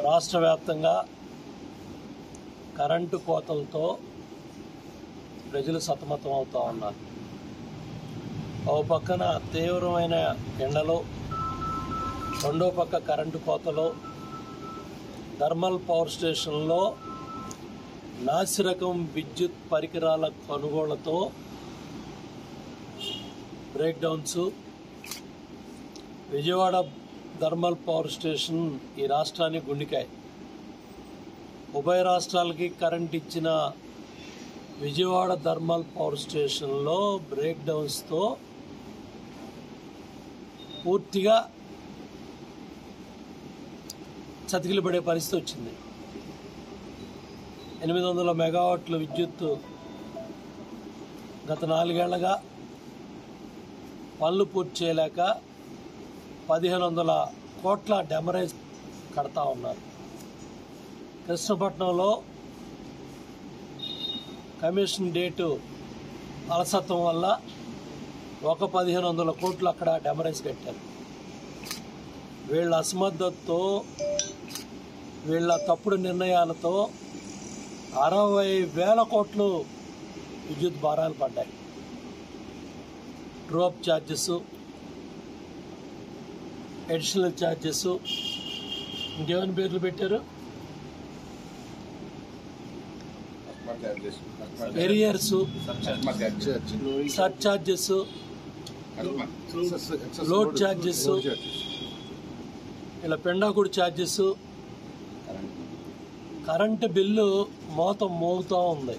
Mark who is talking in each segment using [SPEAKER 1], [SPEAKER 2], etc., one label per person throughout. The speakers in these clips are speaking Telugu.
[SPEAKER 1] రాష్ట్ర వ్యాప్తంగా కరెంటు కోతలతో ప్రజలు సతమతం అవుతూ ఉన్నారు ఓ పక్కన తీవ్రమైన ఎండలో రెండో పక్క కరెంటు కోతలో థర్మల్ పవర్ స్టేషన్లో నాసిరకం విద్యుత్ పరికరాల కొనుగోళ్లతో breakdowns Vijayawada thermal power station ఈ రాష్ట్రానికి గుండెకాయ ఉభయ రాష్ట్రాలకి కరెంట్ ఇచ్చిన విజయవాడ థర్మల్ పవర్ స్టేషన్లో బ్రేక్ డౌన్స్తో పూర్తిగా చతికిలబడే పరిస్థితి వచ్చింది ఎనిమిది వందల మెగావాట్ల విద్యుత్ గత నాలుగేళ్లగా పనులు పూర్తి చేయలేక పదిహేను వందల కోట్ల డెమరేజ్ కడతా ఉన్నారు కృష్ణపట్నంలో కమిషన్ డేటు అలసత్వం వల్ల ఒక పదిహేను వందల కోట్లు అక్కడ డెమరేజ్ కట్టారు వీళ్ళ అసమర్థతతో వీళ్ళ తప్పుడు నిర్ణయాలతో అరవై వేల కోట్లు విద్యుత్ భారాలు పడ్డాయి డ్రాప్ ఛార్జెస్ అడిషనల్ ఛార్జెస్ ఇంకేమైనా పేర్లు పెట్టారు arrears sir charges load charges ఇలా పెండాకుడు ఛార్జెస్ కరెంటు బిల్లు మోత మోగుతూ ఉంది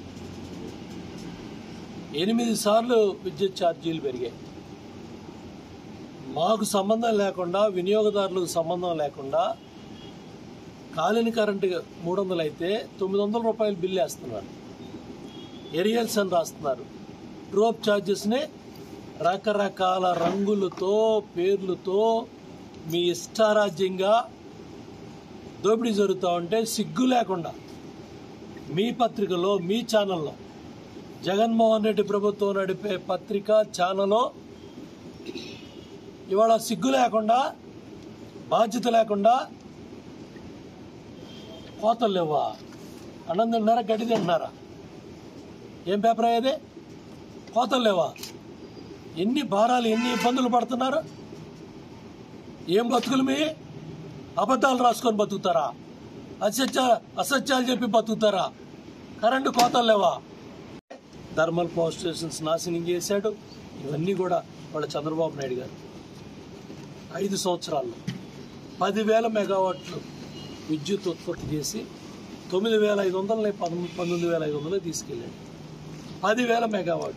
[SPEAKER 1] ఎనిమిది సార్లు విద్యుత్ ఛార్జీలు పెరిగాయి మాకు సంబంధం లేకుండా వినియోగదారులకు సంబంధం లేకుండా కాలిన కరెంటు మూడు వందలు అయితే తొమ్మిది వందల రూపాయలు బిల్లు వేస్తున్నారు ఏరియల్స్ అని రాస్తున్నారు డ్రోప్ ఛార్జెస్ని రకరకాల రంగులతో పేర్లతో మీ ఇష్టారాజ్యంగా దోపిడీ జరుగుతూ ఉంటే సిగ్గు లేకుండా మీ పత్రికలో మీ ఛానల్లో జగన్మోహన్ రెడ్డి ప్రభుత్వం నడిపే పత్రిక ఛానల్లో ఇవాళ సిగ్గు లేకుండా బాధ్యత లేకుండా కోతలు లేవా అన్నం తింటున్నారా గడ్డి తింటున్నారా ఏం పేపర్ అయ్యేది కోతలు లేవా ఎన్ని భారాలు ఎన్ని ఇబ్బందులు పడుతున్నారు ఏం బతుకులు మీ అబద్ధాలు రాసుకొని బతుకుతారా అసత్య అసత్యాలు చెప్పి బతుకుతారా కరెంటు కోతలు లేవా థర్మల్ పవర్ స్టేషన్స్ నాశనం చేశాడు ఇవన్నీ కూడా వాళ్ళ చంద్రబాబు నాయుడు గారు ఐదు సంవత్సరాల్లో పదివేల మెగావాట్లు విద్యుత్ ఉత్పత్తి చేసి తొమ్మిది వేల ఐదు వందలని పంతొమ్మిది వేల ఐదు వందలు తీసుకెళ్ళాడు పదివేల మెగావాట్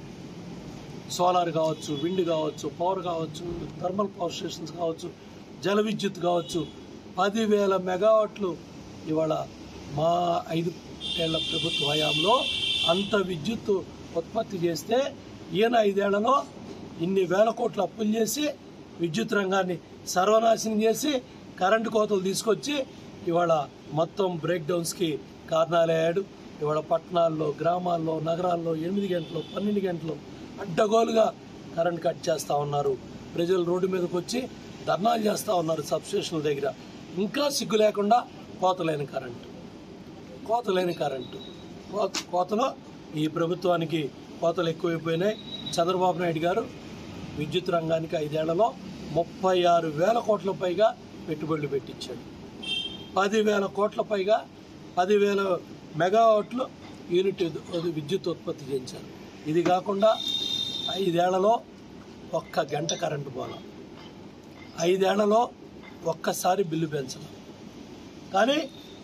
[SPEAKER 1] సోలార్ కావచ్చు విండ్ కావచ్చు పవర్ కావచ్చు థర్మల్ పవర్ స్టేషన్స్ కావచ్చు జల విద్యుత్ కావచ్చు పదివేల మెగావాట్లు ఇవాళ మా ఐదు ఏళ్ల ప్రభుత్వ హయాంలో అంత విద్యుత్ ఉత్పత్తి చేస్తే ఈయన ఐదేళ్లలో ఇన్ని వేల కోట్ల అప్పులు చేసి విద్యుత్ రంగాన్ని సర్వనాశనం చేసి కరెంటు కోతలు తీసుకొచ్చి ఇవాళ మొత్తం బ్రేక్ డౌన్స్కి కారణాలయ్యాడు ఇవాళ పట్టణాల్లో గ్రామాల్లో నగరాల్లో ఎనిమిది గంటలు పన్నెండు గంటలు అడ్డగోలుగా కరెంట్ కట్ చేస్తూ ఉన్నారు ప్రజలు రోడ్డు మీదకి వచ్చి ధర్నాలు చేస్తూ ఉన్నారు సబ్స్టేషన్ల దగ్గర ఇంకా సిగ్గు లేకుండా కోతలేని కరెంటు కోతలేని కరెంటు కో- కోతలో ఈ ప్రభుత్వానికి కోతలు ఎక్కువైపోయినాయి చంద్రబాబు నాయుడు గారు విద్యుత్ రంగానికి ఐదేళ్లలో ముప్పై ఆరు వేల కోట్ల పైగా పెట్టుబడులు పెట్టించాడు పదివేల కోట్ల పైగా పదివేల మెగావాట్లు యూనిట్ ఉద్- విద్యుత్ ఉత్పత్తి చేయించారు ఇది కాకుండా ఐదేళ్లలో ఒక్క గంట కరెంటు పోలా ఐదేళ్లలో ఒక్కసారి బిల్లు పెంచడం కానీ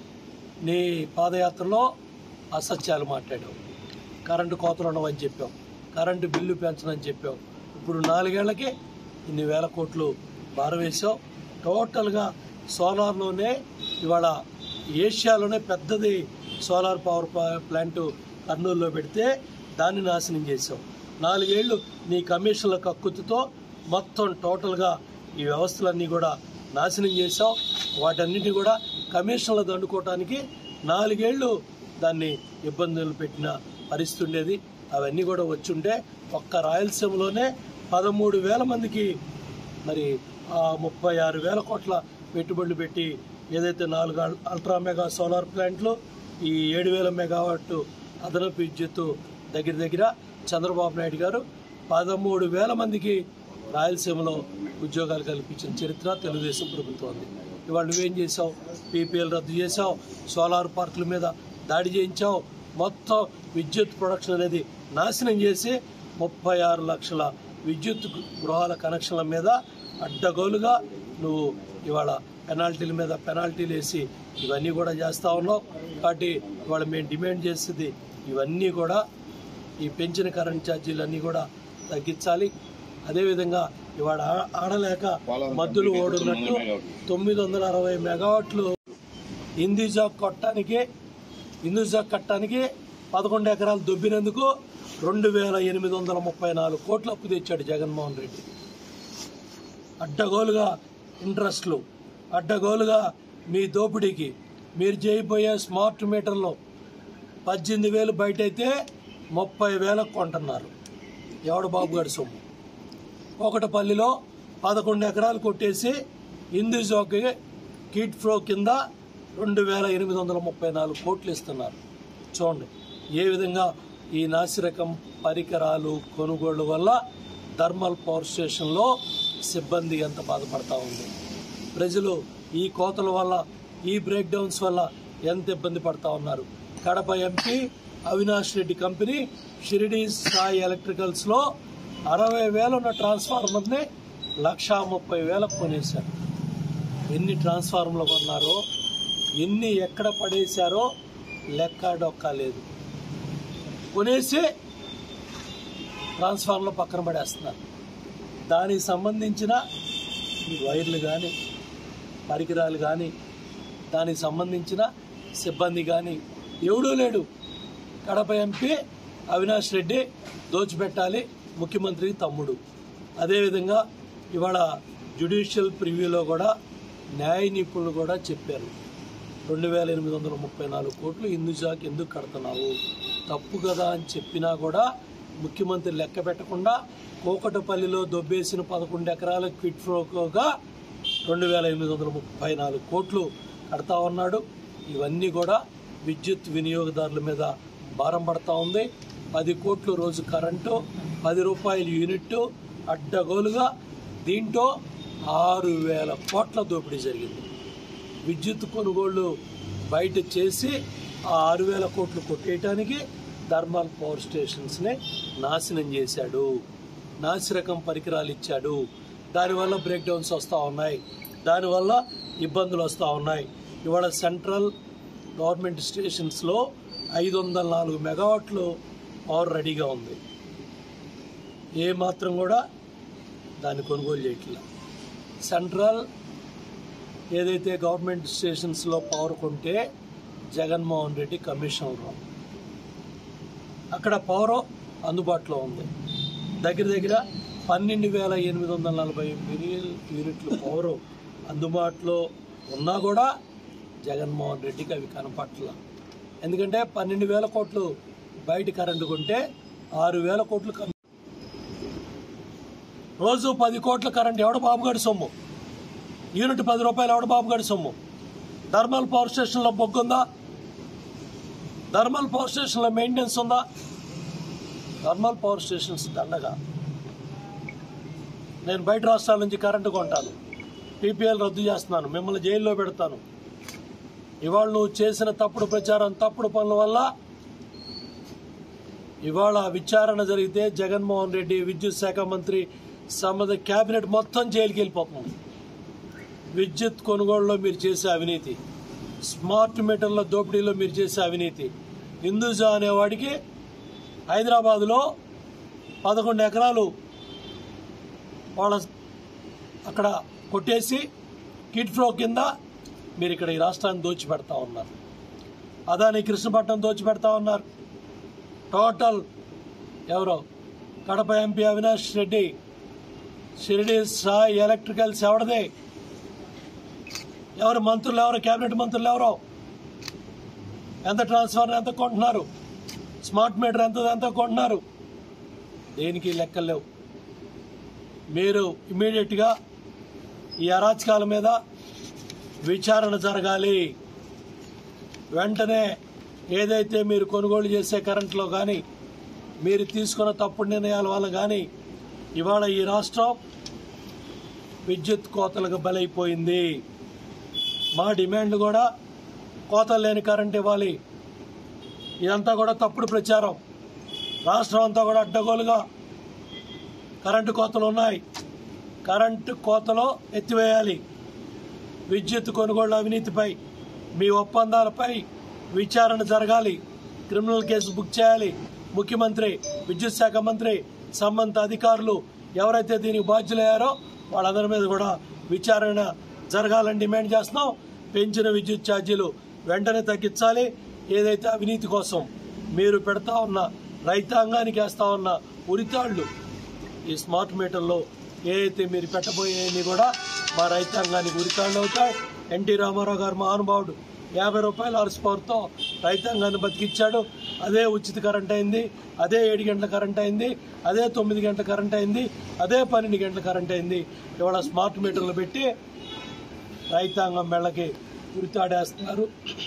[SPEAKER 1] నీ పాదయాత్రలో అసత్యాలు మాట్లాడావు కరెంటు కోతలు ఉండవని చెప్పావు కరెంటు బిల్లు పెంచనని చెప్పావు ఇప్పుడు నాలుగేళ్లకి ఇన్ని వేల కోట్లు భారవేశావు టోటల్గా సోలార్లోనే ఇవాళ ఏషియాలోనే పెద్దది సోలార్ పవర్ ప- ప్లాంట్ కర్నూలులో పెడితే దాన్ని నాశనం చేసావు నాలుగేళ్లు నీ కమిషన్ల కక్కుతుతో మొత్తం టోటల్గా ఈ వ్యవస్థలన్నీ కూడా నాశనం చేసావు వాటన్నిటిని కూడా కమిషన్లు దండుకోవటానికి నాలుగేళ్లు దాన్ని ఇబ్బందులు పెట్టిన పరిస్థితి ఉండేది అవన్నీ కూడా వచ్చుంటే ఒక్క రాయలసీమలోనే పదమూడు వేల మందికి మరి ఆ ముప్పై ఆరు వేల కోట్ల పెట్టుబడులు పెట్టి ఏదైతే నాలుగు అల్- అల్ట్రా మెగా సోలార్ ప్లాంట్లు ఈ ఏడు వేల మెగావాట్ అదనపు విద్యుత్ దగ్గర దగ్గర చంద్రబాబు నాయుడు గారు పదమూడు వేల మందికి రాయలసీమలో ఉద్యోగాలు కల్పించిన చరిత్ర తెలుగుదేశం ప్రభుత్వం ఉంది ఇవాళ నువ్వేం చేసావు పీపీఎల్ రద్దు చేసావు సోలార్ పార్కుల మీద దాడి చేయించావు మొత్తం విద్యుత్ ప్రొడక్షన్ అనేది నాశనం చేసి ముప్పై ఆరు లక్షల విద్యుత్ గృహాల కనెక్షన్ల మీద అడ్డగోలుగా నువ్వు ఇవాళ పెనాల్టీల మీద పెనాల్టీలు వేసి ఇవన్నీ కూడా చేస్తూ ఉన్నావు కాబట్టి ఇవాళ మేము డిమాండ్ చేసేది ఇవన్నీ కూడా ఈ పెంచిన కరెంట్ ఛార్జీలన్నీ కూడా తగ్గించాలి అదేవిధంగా ఇవాళ ఆ- ఆడలేక మద్దులు ఓడున్నట్టు తొమ్మిది వందల అరవై మెగావాట్లు ఇందిజా కొట్టడానికి ఇందిజా కట్టడానికి పదకొండు ఎకరాలు దొబ్బినందుకు రెండు వేల ఎనిమిది వందల ముప్పై నాలుగు కోట్లు అప్పు తెచ్చాడు జగన్మోహన్ రెడ్డి అడ్డగోలుగా ఇంట్రెస్ట్లు అడ్డగోలుగా మీ దోపిడీకి మీరు చేయబోయే స్మార్ట్ మీటర్లో పద్దెనిమిది వేలు బయట అయితే ముప్పై వేలకు కొంటున్నారు ఎవడు బాబు గారి సొమ్ము ఒకటపల్లిలో పదకొండు ఎకరాలు కొట్టేసి ఇందిజోకి కిట్ ఫ్లో కింద రెండు వేల ఎనిమిది వందల ముప్పై నాలుగు కోట్లు ఇస్తున్నారు చూడండి ఏ విధంగా ఈ నాసిరకం పరికరాలు కొనుగోళ్ల వల్ల థర్మల్ పవర్ స్టేషన్లో సిబ్బంది ఎంత బాధపడతా ఉంది ప్రజలు ఈ కోతల వల్ల ఈ బ్రేక్ డౌన్స్ వల్ల ఎంత ఇబ్బంది పడతా ఉన్నారు కడప ఎంపీ అవినాష్ రెడ్డి కంపెనీ షిరిడి సాయి ఎలక్ట్రికల్స్లో అరవై వేలు ఉన్న ట్రాన్స్ఫార్మర్ని లక్షా ముప్పై వేలకు కొనేశారు ఎన్ని ట్రాన్స్ఫార్మర్లు కొన్నారో ఎన్ని ఎక్కడ పడేశారో లెక్క డొక్క లేదు కొనేసి ట్రాన్స్ఫార్మర్లు పక్కన పడేస్తున్నారు దానికి సంబంధించిన ఈ వైర్లు కానీ పరికరాలు కానీ దానికి సంబంధించిన సిబ్బంది కానీ ఎవడూ లేడు కడప ఎంపీ అవినాష్ రెడ్డి దోచిపెట్టాలి ముఖ్యమంత్రికి తమ్ముడు అదేవిధంగా ఇవాళ జ్యుడిషియల్ ప్రివ్యూలో కూడా న్యాయ నిపుణులు కూడా చెప్పారు రెండు వేల ఎనిమిది వందల ముప్పై నాలుగు కోట్లు ఇందుజాకి ఎందుకు కడుతున్నావు తప్పు కదా అని చెప్పినా కూడా ముఖ్యమంత్రి లెక్క పెట్టకుండా కోకటపల్లిలో దొబ్బేసిన పదకొండు ఎకరాల క్విట్ ఫ్రోగా రెండు వేల ఎనిమిది వందల ముప్పై నాలుగు కోట్లు కడతా ఉన్నాడు ఇవన్నీ కూడా విద్యుత్ వినియోగదారుల మీద భారం పడతా ఉంది పది కోట్లు రోజు కరెంటు పది రూపాయలు యూనిట్ అడ్డగోలుగా దీంట్లో ఆరు వేల కోట్ల దోపిడీ జరిగింది విద్యుత్ కొనుగోళ్లు బయట చేసి ఆ ఆరు వేల కోట్లు కొట్టేయటానికి థర్మల్ పవర్ స్టేషన్స్ని నాశనం చేశాడు నాసిరకం పరికరాలు ఇచ్చాడు దానివల్ల బ్రేక్ డౌన్స్ వస్తూ ఉన్నాయి దానివల్ల ఇబ్బందులు వస్తూ ఉన్నాయి ఇవాళ సెంట్రల్ గవర్నమెంట్ స్టేషన్స్లో ఐదు వందల నాలుగు మెగావాట్లు పవర్ రెడీగా ఉంది ఏ మాత్రం కూడా దాన్ని కొనుగోలు చేయట్లేదు సెంట్రల్ ఏదైతే గవర్నమెంట్ స్టేషన్స్లో పవర్ కొంటే జగన్మోహన్ రెడ్డి కమిషనర్ అక్కడ పవర్ అందుబాటులో ఉంది దగ్గర దగ్గర పన్నెండు వేల ఎనిమిది వందల నలభై మిలియన్ యూనిట్లు పవర్ అందుబాటులో ఉన్నా కూడా జగన్మోహన్ రెడ్డికి అవి కనపట్ల ఎందుకంటే పన్నెండు వేల కోట్లు బయట కరెంటు కొంటే ఆరు వేల కోట్లు కమ్- రోజు పది కోట్ల కరెంట్ ఎవడ బాబుగాడి సొమ్ము యూనిట్ పది రూపాయలు ఎవడ బాబుగాడి సొమ్ము థర్మల్ పవర్ స్టేషన్లో బొగ్గుందా థర్మల్ పవర్ స్టేషన్లో మెయింటెనెన్స్ ఉందా థర్మల్ పవర్ స్టేషన్స్ దండగా నేను బయట రాష్ట్రాల నుంచి కరెంటు కొంటాను పీపీఎల్ రద్దు చేస్తున్నాను మిమ్మల్ని జైల్లో పెడతాను ఇవాళ నువ్వు చేసిన తప్పుడు ప్రచారం తప్పుడు పనుల వల్ల ఇవాళ విచారణ జరిగితే జగన్మోహన్ రెడ్డి విద్యుత్ శాఖ మంత్రి సంబంధ కేబినెట్ మొత్తం జైలుకి వెళ్ళిపోతుంది విద్యుత్ కొనుగోలులో మీరు చేసే అవినీతి స్మార్ట్ మీటర్ల దోపిడీలో మీరు చేసే అవినీతి హిందూజా అనేవాడికి హైదరాబాదులో పదకొండు ఎకరాలు వాళ్ళ అక్కడ కొట్టేసి కిడ్ ఫ్లో కింద మీరు ఇక్కడ ఈ రాష్ట్రాన్ని దోచిపెడతా ఉన్నారు అదాని కృష్ణపట్నం దోచిపెడతా ఉన్నారు టోటల్ ఎవరో కడప ఎంపీ అవినాష్ రెడ్డి షిరిడి సాయి ఎలక్ట్రికల్స్ ఎవరిదే ఎవరు మంత్రులు ఎవరు కేబినెట్ మంత్రులు ఎవరో ఎంత ట్రాన్స్ఫర్ ఎంత కొంటున్నారు స్మార్ట్ మీటర్ ఎంత ఎంత కొంటున్నారు దేనికి లెక్కలు లేవు మీరు ఇమీడియట్గా ఈ అరాచకాల మీద విచారణ జరగాలి వెంటనే ఏదైతే మీరు కొనుగోలు చేసే కరెంట్లో కానీ మీరు తీసుకున్న తప్పుడు నిర్ణయాల వల్ల కానీ ఇవాళ ఈ రాష్ట్రం విద్యుత్ కోతలకు బలైపోయింది మా డిమాండ్ కూడా కోతలు లేని కరెంట్ ఇవ్వాలి ఇదంతా కూడా తప్పుడు ప్రచారం రాష్ట్రం అంతా కూడా అడ్డగోలుగా కరెంటు కోతలు ఉన్నాయి కరెంటు కోతలో ఎత్తివేయాలి విద్యుత్ కొనుగోళ్ల అవినీతిపై మీ ఒప్పందాలపై విచారణ జరగాలి క్రిమినల్ కేసు బుక్ చేయాలి ముఖ్యమంత్రి విద్యుత్ శాఖ మంత్రి సంబంధిత అధికారులు ఎవరైతే దీనికి బాధ్యులయ్యారో వాళ్ళందరి మీద కూడా విచారణ జరగాలని డిమాండ్ చేస్తున్నాం పెంచిన విద్యుత్ ఛార్జీలు వెంటనే తగ్గించాలి ఏదైతే అవినీతి కోసం మీరు పెడతా ఉన్న రైతాంగానికి వేస్తా ఉన్న ఉరితాళ్లు ఈ స్మార్ట్ మీటర్లో ఏదైతే మీరు పెట్టబోయేవి కూడా మా రైతాంగానికి ఉరితాళ్ళు అవుతాయి ఎన్టీ రామారావు గారు మహానుభావుడు యాభై రూపాయల హార్స్ పవర్తో రైతాంగాన్ని బతికిచ్చాడు అదే ఉచిత కరెంట్ అయింది అదే ఏడు గంటల కరెంట్ అయింది అదే తొమ్మిది గంటల కరెంట్ అయింది అదే పన్నెండు గంటల కరెంట్ అయింది ఇవాళ స్మార్ట్ మీటర్లు పెట్టి రైతాంగం మెళ్ళకి ఉరితాడేస్తున్నారు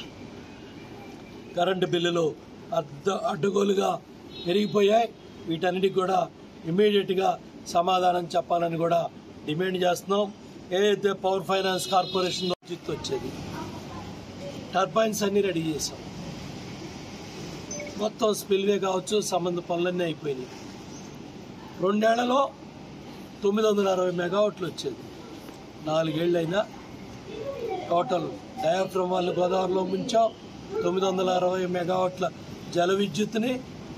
[SPEAKER 1] కరెంటు బిల్లులు అడ్డ అడ్డగోలుగా పెరిగిపోయాయి వీటన్నిటికి కూడా ఇమ్మీడియట్గా సమాధానం చెప్పాలని కూడా డిమాండ్ చేస్తున్నాం ఏదైతే పవర్ ఫైనాన్స్ కార్పొరేషన్ విద్యుత్ వచ్చేది టర్బైన్స్ అన్ని రెడీ చేసాం మొత్తం స్పిల్వే కావచ్చు సంబంధ పనులన్నీ అయిపోయినాయి రెండేళ్లలో తొమ్మిది వందల అరవై మెగావాట్లు వచ్చేది నాలుగేళ్ళైనా టోటల్ డయాఫ్రమ్ వాళ్ళు గోదావరిలో ముంచాం తొమ్మిది వందల అరవై మెగావాట్ల జల విద్యుత్తుని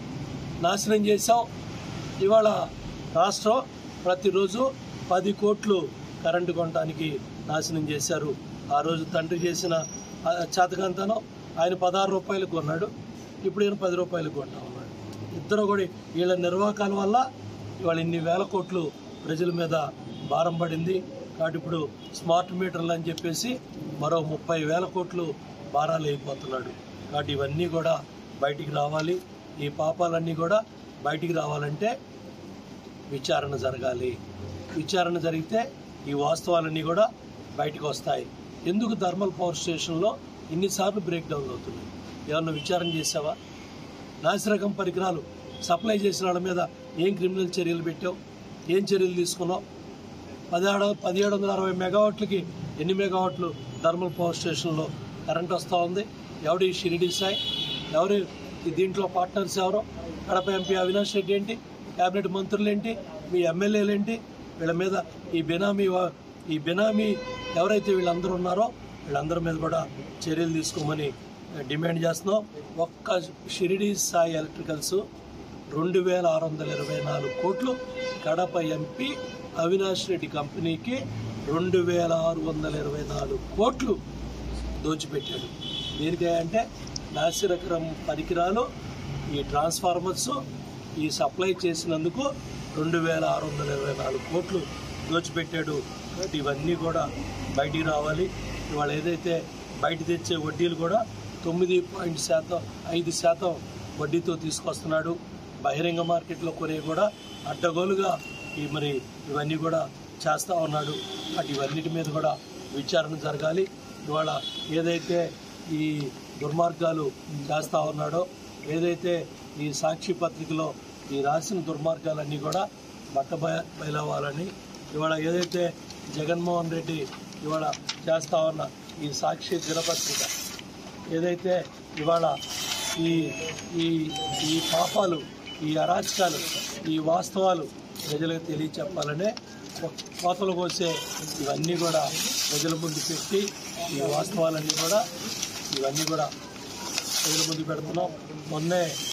[SPEAKER 1] నాశనం చేశాం ఇవాళ రాష్ట్రం ప్రతిరోజు పది కోట్లు కరెంటు కొనడానికి నాశనం చేశారు ఆ రోజు తండ్రి చేసిన ఆ చేతకంతనం ఆయన పదహారు రూపాయలకు కొన్నాడు ఇప్పుడు ఈయన పది రూపాయలకు కొంటా ఉన్నాడు ఇద్దరు కూడా వీళ్ళ నిర్వాహకాల వల్ల ఇవాళ ఇన్ని వేల కోట్లు ప్రజల మీద భారం పడింది కాబట్టి ఇప్పుడు స్మార్ట్ మీటర్లు అని చెప్పేసి మరో ముప్పై వేల కోట్లు భారాలు అయిపోతున్నాడు కాబట్టి ఇవన్నీ కూడా బయటికి రావాలి ఈ పాపాలన్నీ కూడా బయటికి రావాలంటే విచారణ జరగాలి విచారణ జరిగితే ఈ వాస్తవాలన్నీ కూడా బయటకు వస్తాయి ఎందుకు థర్మల్ పవర్ స్టేషన్లో ఇన్నిసార్లు బ్రేక్ డౌన్ అవుతున్నాయి ఏమన్నా విచారణ చేసావా నాసిరకం పరికరాలు సప్లై చేసిన వాళ్ళ మీద ఏం క్రిమినల్ చర్యలు పెట్టావు ఏం చర్యలు తీసుకున్నావు పదిహేడు పదిహేడు వందల అరవై మెగావాట్లకి ఎన్ని మెగావాట్లు థర్మల్ పవర్ స్టేషన్లో కరెంట్ వస్తూ ఉంది ఎవడి షిరిడి సాయి ఎవరు ఈ దీంట్లో పార్ట్నర్స్ ఎవరు కడప ఎంపీ అవినాష్ రెడ్డి ఏంటి కేబినెట్ మంత్రులు ఏంటి మీ ఎమ్మెల్యేలు ఏంటి వీళ్ళ మీద ఈ బినామీ వా- ఈ బినామీ ఎవరైతే వీళ్ళందరూ ఉన్నారో వీళ్ళందరి మీద కూడా చర్యలు తీసుకోమని డిమాండ్ చేస్తున్నాం ఒక్క షిరిడి సాయి ఎలక్ట్రికల్స్ రెండు వేల ఆరు వందల ఇరవై నాలుగు కోట్లు కడప ఎంపీ అవినాష్ రెడ్డి కంపెనీకి రెండు వేల ఆరు వందల ఇరవై నాలుగు కోట్లు దోచిపెట్టాడు దీనికే అంటే నాసిరకరం పరికరాలు ఈ ట్రాన్స్ఫార్మర్స్ ఈ సప్లై చేసినందుకు రెండు వేల ఆరు వందల ఇరవై నాలుగు కోట్లు దోచిపెట్టాడు కాబట్టి ఇవన్నీ కూడా బయటికి రావాలి ఇవాళ ఏదైతే బయట తెచ్చే వడ్డీలు కూడా తొమ్మిది పాయింట్ శాతం ఐదు శాతం వడ్డీతో తీసుకొస్తున్నాడు బహిరంగ మార్కెట్లో కొనే కూడా అడ్డగోలుగా ఈ మరి ఇవన్నీ కూడా చేస్తూ ఉన్నాడు అటు ఇవన్నిటి మీద కూడా విచారణ జరగాలి ఇవాళ ఏదైతే ఈ దుర్మార్గాలు చేస్తూ ఉన్నాడో ఏదైతే ఈ సాక్షి పత్రికలో ఈ రాసిన దుర్మార్గాలన్నీ కూడా బట్ట బయ బయలవ్వాలని ఇవాళ ఏదైతే జగన్మోహన్ రెడ్డి ఇవాళ చేస్తా ఉన్న ఈ సాక్షి దినపత్రిక ఏదైతే ఇవాళ ఈ ఈ ఈ పాపాలు ఈ అరాచకాలు ఈ వాస్తవాలు ప్రజలకు తెలియచెప్పాలనే కోతలు కోసే ఇవన్నీ కూడా ప్రజల ముందు పెట్టి ఈ వాస్తవాలన్నీ కూడా ఇవన్నీ కూడా ప్రజల ముందు పెడుతున్నాం మొన్నే